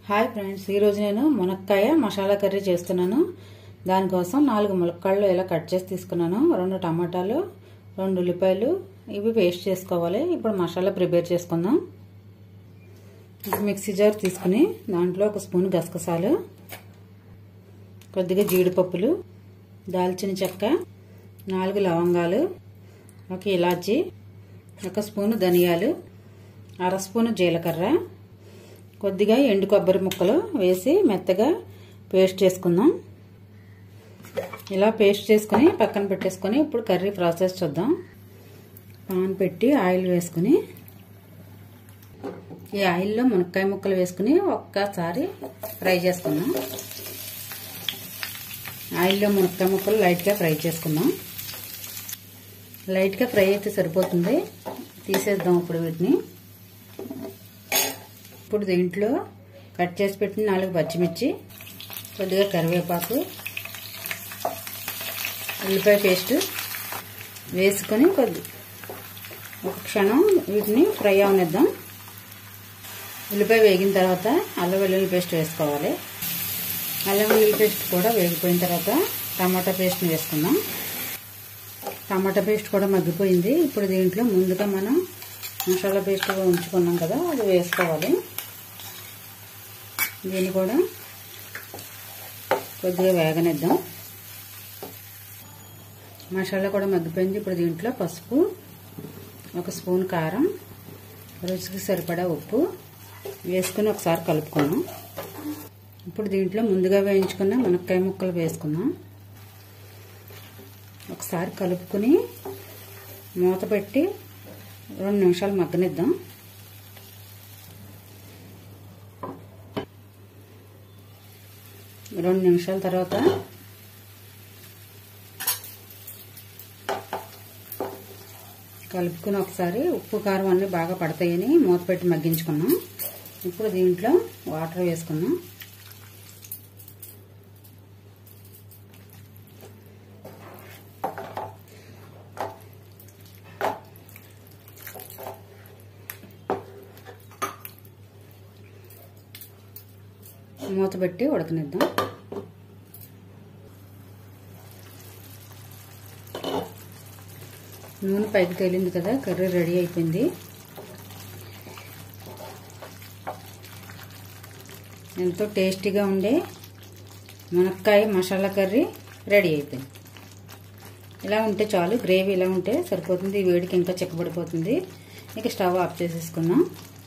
hi friends ఈరోజు నేను మునక్కాయ మసాలా కర్రీ చేస్తున్నాను దానికోసం నాలుగు ములక్కాళ్ళు ఇలా కట్ చేసి తీసుకున్నాను రెండు టమాటాలు రెండు ఉల్లిపాయలు ఇవి పేస్ట్ చేసుకోవాలి ఇప్పుడు మసాలా ప్రిపేర్ చేసుకుందాం మిక్సీ జార్ తీసుకుని దాంట్లో ఒక స్పూన్ గసగసాలు కొద్దిగా జీడిపప్పులు దాల్చిన చెక్క నాలుగు లవంగాలు ఒక ఇలాచి ఒక స్పూను ధనియాలు అర స్పూను జీలకర్ర కొద్దిగా ఎండు కొబ్బరి ముక్కలు వేసి మెత్తగా పేస్ట్ చేసుకుందాం ఇలా పేస్ట్ చేసుకుని పక్కన పెట్టేసుకొని ఇప్పుడు కర్రీ ప్రాసెస్ చూద్దాం పాన్ పెట్టి ఆయిల్ వేసుకుని ఈ ఆయిల్లో మునక్కాయ ముక్కలు వేసుకుని ఒక్కసారి ఫ్రై చేసుకుందాం ఆయిల్లో మునక్కాయ ముక్కలు లైట్గా ఫ్రై చేసుకుందాం లైట్గా ఫ్రై అయితే సరిపోతుంది తీసేద్దాం ఇప్పుడు వీటిని ఇప్పుడు దీంట్లో కట్ చేసి పెట్టిన నాలుగు పచ్చిమిర్చి కొద్దిగా కరివేపాకు ఉల్లిపాయ పేస్ట్ వేసుకొని కొద్ది ఒక క్షణం వీటిని ఫ్రై అవనిద్దాం ఉల్లిపాయ వేగిన తర్వాత అల్లం వెల్లుల్లి పేస్ట్ వేసుకోవాలి అల్లం వెల్లుల్లి పేస్ట్ కూడా వేగిపోయిన తర్వాత టమాటా పేస్ట్ని వేసుకుందాం టమాటా పేస్ట్ కూడా మగ్గిపోయింది ఇప్పుడు దీంట్లో ముందుగా మనం మసాలా పేస్ట్ ఉంచుకున్నాం కదా అది వేసుకోవాలి దీన్ని కూడా కొద్దిగా వేగనిద్దాం మసాలా కూడా మగ్గిపోయింది ఇప్పుడు దీంట్లో పసుపు ఒక స్పూన్ కారం రుచికి సరిపడా ఉప్పు వేసుకుని ఒకసారి కలుపుకున్నాం ఇప్పుడు దీంట్లో ముందుగా వేయించుకున్న మునక్కాయ ముక్కలు వేసుకుందాం ఒకసారి కలుపుకుని మూత పెట్టి రెండు నిమిషాలు మగ్గనిద్దాం రెండు నిమిషాల తర్వాత కలుపుకుని ఒకసారి ఉప్పు కారం అన్నీ బాగా పడతాయని మూత పెట్టి మగ్గించుకున్నాం ఇప్పుడు దీంట్లో వాటర్ వేసుకున్నాం మూత పెట్టి ఉడకనిద్దాం నూనె పైకి తేలింది కదా కర్రీ రెడీ అయిపోయింది ఎంతో టేస్టీగా ఉండే మునక్కాయ మసాలా కర్రీ రెడీ అయిపోయింది ఇలా ఉంటే చాలు గ్రేవీ ఇలా ఉంటే సరిపోతుంది ఈ వేడికి ఇంకా చిక్కబడిపోతుంది ఇక స్టవ్ ఆఫ్ చేసేసుకుందాం